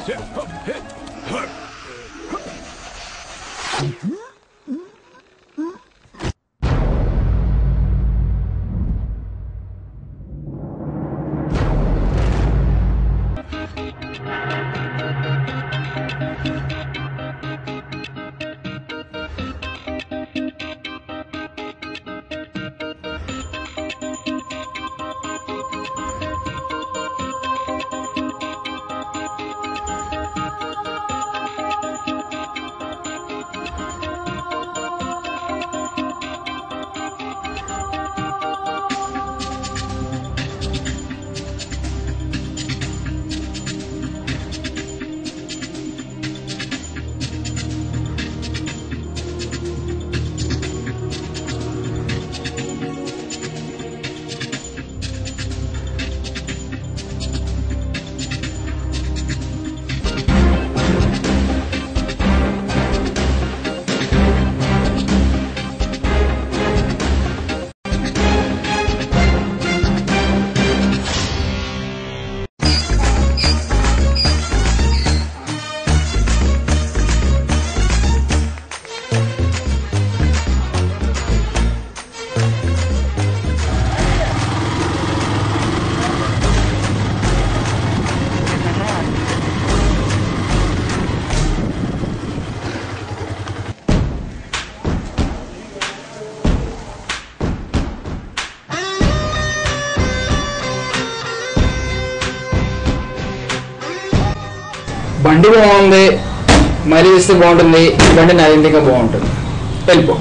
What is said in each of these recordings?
బండి బాగుంది మరీ ఇస్తే బాగుంటుంది ఈ బండి నా ఇంటిగా బాగుంటుంది వెళ్ళిపో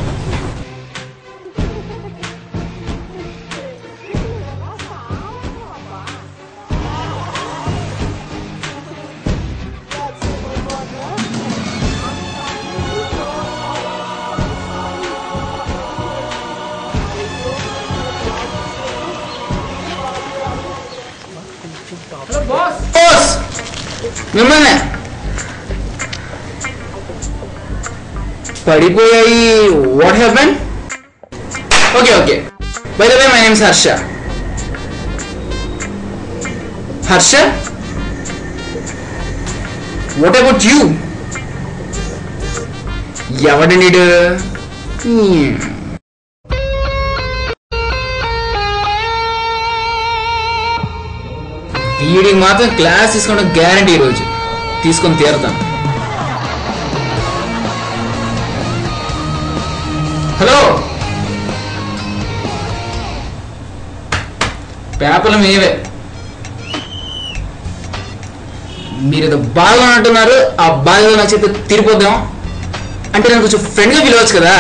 బాస్ మిమ్మల్ని పడిపోయాయి what happen okay okay by the way my name's Harsha Harsha what about you ఎవడి నీడు వీడికి మాత్రం క్లాస్ తీసుకోవడం గ్యారంటీ ఈరోజు తీసుకొని తీరుతాం హలో పేపర్లు మేవే మీరు ఏదో బాగా అంటున్నారు ఆ బాగా నచ్చితే తీరిపోద్దాం అంటే నేను కొంచెం ఫ్రెండ్గా పిలవచ్చు కదా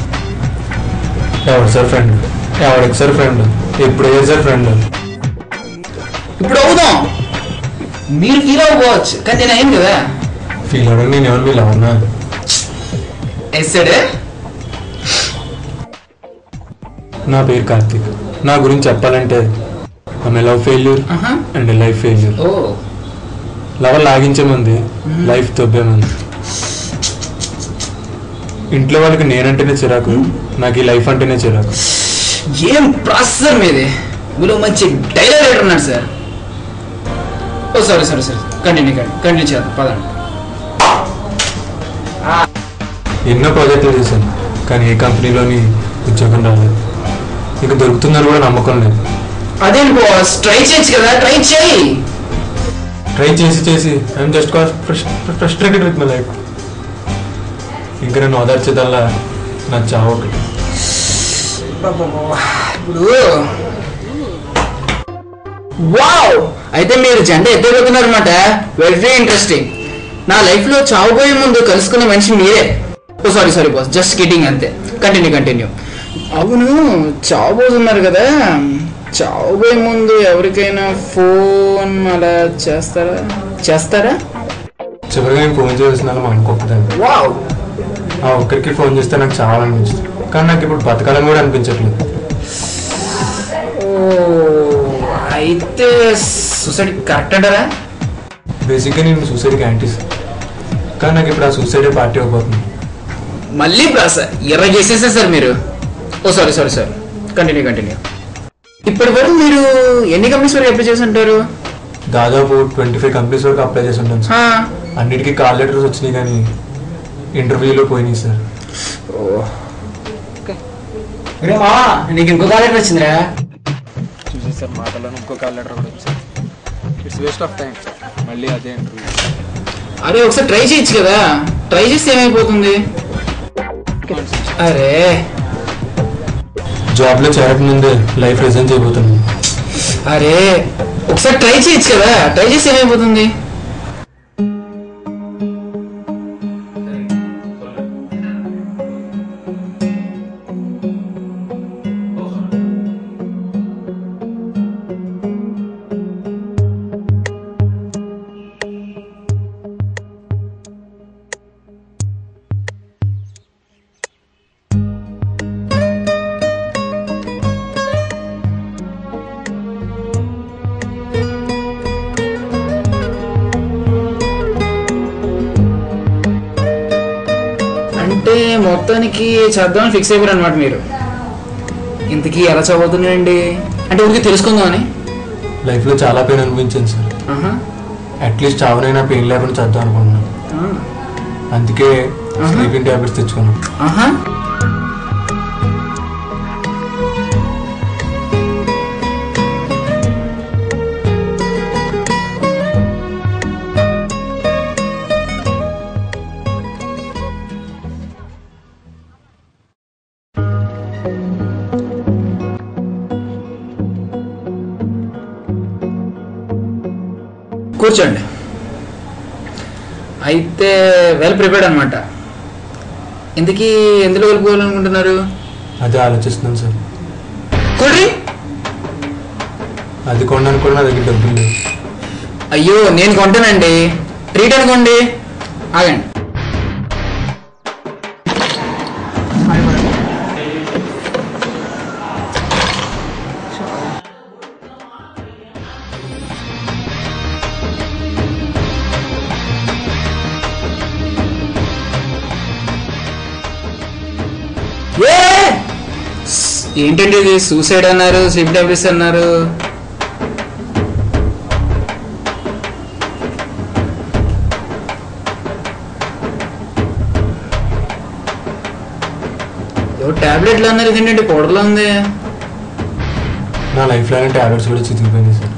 ఎవడు సార్ ఫ్రెండ్ ఎవడికి సార్ ఫ్రెండ్ ఎప్పుడు ఏ సార్ ఫ్రెండ్ ఇప్పుడు అవుదాం మీరు ఫీల్ అవ్వవచ్చు కానీ నేను అయింది కదా ఫీల్ అవడం నేను ఎవరు వీళ్ళు అవునా ఎస్సడే నా పేరు కార్తిక్ నా గురించి చెప్పాలంటే ఆమె లవ్ ఫెయిల్యూర్ ఆహా. అండ్ లైఫ్ ఫెయిల్యూర్ ఓ లవ్ లాగించే మంది లైఫ్ తొబ్బే మంది ఇంట్లో వాళ్ళకి నేనంటేనే చిరాకు నాకు ఈ లైఫ్ అంటేనే చిరాకు ఏం ప్రాసెసర్ మీది మీరు మంచి డైలాగ్ రైటర్ ఉన్నారు sir oh sorry sorry sorry continue continue చేద్దాం పదండి ఎన్నో ప్రాజెక్టులు చేశాను కానీ ఏ కంపెనీలోని ఉద్యోగం రాలేదు ఇక దొరుకుతుందని కూడా నమ్మకం లేదు అదేంటి బాస్ ట్రై చేయొచ్చు కదా ట్రై చేయి ట్రై చేసి చేసి I'm just frustrated with my life ఇంకా నేను ఓదార్చేదల్లా నా చావు ఒకటి ఇప్పుడు వావ్ అయితే మీరు జెండా ఎత్తబోతున్నారు అనమాట వెరీ ఇంట్రెస్టింగ్ నా లైఫ్ లో చావుపోయే ముందు కలుసుకున్న మనిషి మీరే oh sorry sorry boss just kidding అంతే కంటిన్యూ కంటిన్యూ అవును చావబోతున్నారు కదా చావబోయే ముందు ఎవరికైనా ఫోన్ అలా చేస్తారా చేస్తారా చివరిగా నేను ఫోన్ చేస్తున్నాను మా అనుకోకపోతే వావ్ ఆ ఒక్కరికి ఫోన్ చేస్తే నాకు చాలా అనిపిస్తుంది కానీ నాకు ఇప్పుడు బతకాలని కూడా అనిపించట్లేదు ఓ అయితే సొసైటీ కరెక్ట్ అంటారా బేసిక్గా నేను సూసైడ్కి యాంటీస్ కానీ నాకు ఇప్పుడు ఆ సూసైడే పార్టీ అయిపోతుంది మళ్ళీ ప్రాస ఎర్ర చేసేసా సార్ మీరు oh sorry sorry sir continue continue ఇప్పటి వరకు మీరు ఎన్ని కంపెనీస్ వరకు అప్లై చేసి ఉంటారు దాదాపు ట్వంటీ ఫైవ్ కంపెనీస్ వరకు అప్లై చేసి ఉంటాను సార్ హా. అన్నిటికీ కాల్ లెటర్స్ వచ్చినాయి కానీ ఇంటర్వ్యూలో పోయినాయి సార్ ఓ. ఒరే మావా నీకు ఇంకో కాలేజ్ వచ్చిందిరా చూసి సార్ మాటల్లో ఇంకో కాల్ లెటర్ కూడా వచ్చింది it's waste of time sir మళ్ళీ అదే ఇంటర్వ్యూ అరే ఒకసారి ట్రై చేయొచ్చు కదా ట్రై చేస్తే ఏమైపోతుంది అరే జాబ్లో చేరకముందే లైఫ్ రిజైన్ చేయబోతున్నాను అరే ఒకసారి ట్రై చేయొచ్చు కదా ట్రై చేస్తే ఏమైపోతుంది అంటే మొత్తానికి చేద్దామని ఫిక్స్ అయిపోయారు అనమాట మీరు ఇంతకీ ఎలా చదువుతున్నాయండి అంటే ఊరికి తెలుసుకుందామని లైఫ్లో చాలా పెయిన్ అనిపించింది సార్ ఆహా. అట్లీస్ట్ చావనైనా పెయిన్ లేకుండా చేద్దాం అనుకుంటున్నాను ఆ. అందుకే ఆహా. స్లీపింగ్ ట్యాబ్లెట్స్ తెచ్చుకున్నాను ఆహా కూర్చోండి అయితే వెల్ ప్రిపేర్డ్ అనమాట ఇంతకీ ఎందులో వెళ్ళిపోవాలనుకుంటున్నారు అదే ఆలోచిస్తున్నాను సార్ కూల్ డ్రింక్ అది కొనడానికి కూడా నా దగ్గర డబ్బులు లేవు అయ్యో నేను కొంటానండి ట్రీట్ అనుకోండి ఆగండి ఏ! ఏంటండి ఇది సూసైడ్ అన్నారు స్లీప్ టాబ్లెట్స్ అన్నారు ఏవో టాబ్లెట్లు అన్నారు ఇదేంటండి పౌడర్లో ఉంది నా లైఫ్లోనే ట్యాబ్లెట్స్ కూడా చితికిపోయింది సార్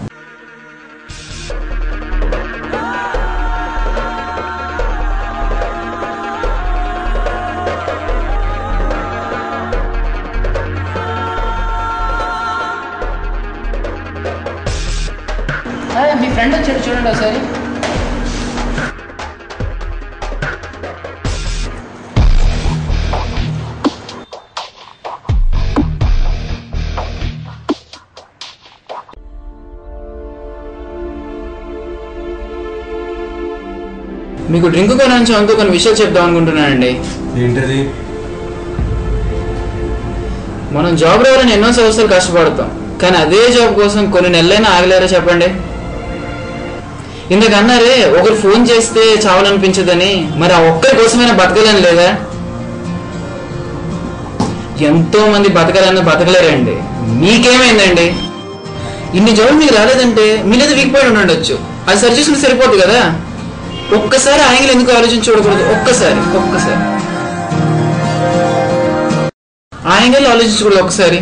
మీ ఫ్రెండ్ వచ్చాడు చూడండి ఒకసారి మీకు డ్రింక్ కొనొచ్చు అంటూ కొన్ని విషయాలు చెప్దాం అనుకుంటున్నానండి ఏంటది మనం జాబ్ రావాలని ఎన్నో సంవత్సరాలు కష్టపడతాం కానీ అదే జాబ్ కోసం కొన్ని నెలలైనా ఆగలేరా చెప్పండి ఇందాక అన్నారే ఒకరు ఫోన్ చేస్తే చావాలనిపించదని మరి ఆ ఒక్కరి కోసమైనా బతకలేని లేదా ఎంతో మంది బతకాలన్న బతకలేరండి మీకేమైందండి ఇన్ని జాబులు మీకు రాలేదంటే మీరేదో వీక్ పాయింట్ ఉండొచ్చు అది సరి చేసుకుంటే సరిపోద్ది కదా ఒక్కసారి ఆంగిల్ ఎందుకు ఆలోచించి చూడకూడదు ఒక్కసారి ఒక్కసారి ఆ యాంగిల్ ఆలోచించకూడదు ఒక్కసారి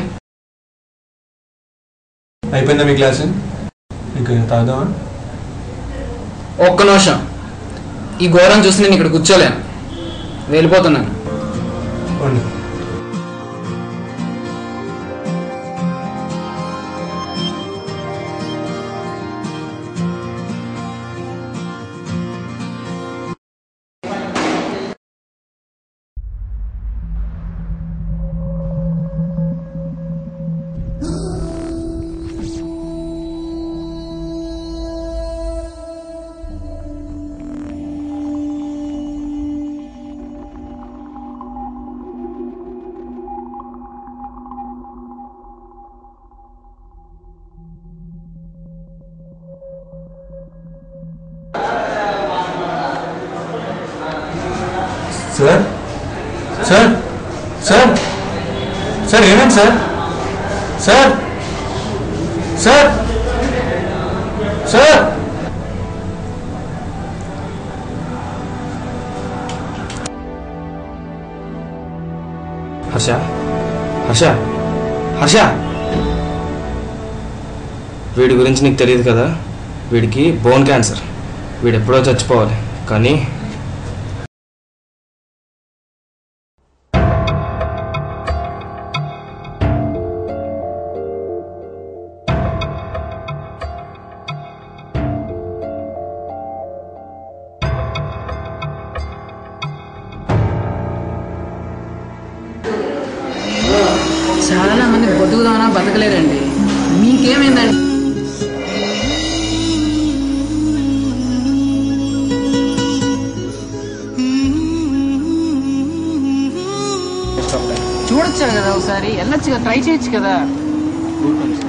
అయిపోయిందా మీ క్లాస్ ఇంకా తాగుదామా ఒక్క నిమిషం ఈ ఘోరం చూసి నేను ఇక్కడ కూర్చోలేను వెళ్ళిపోతున్నాను ఉండు సార్ సార్ సార్ సార్ ఏమైంది sir sir sir sir Harsha Harsha Harsha వీడి గురించి నీకు తెలియదు కదా వీడికి బోన్ క్యాన్సర్ వీడు ఎప్పుడో చచ్చిపోవాలి కానీ చాలా మంది బతుకుదామన్నా బతకలేరండి మీకేమైందండి వేస్ట్ ఆఫ్ టైం చూడొచ్చు కదా ఒకసారి వెళ్ళొచ్చు కదా ట్రై చేయొచ్చు కదా ఊరుకోండి సార్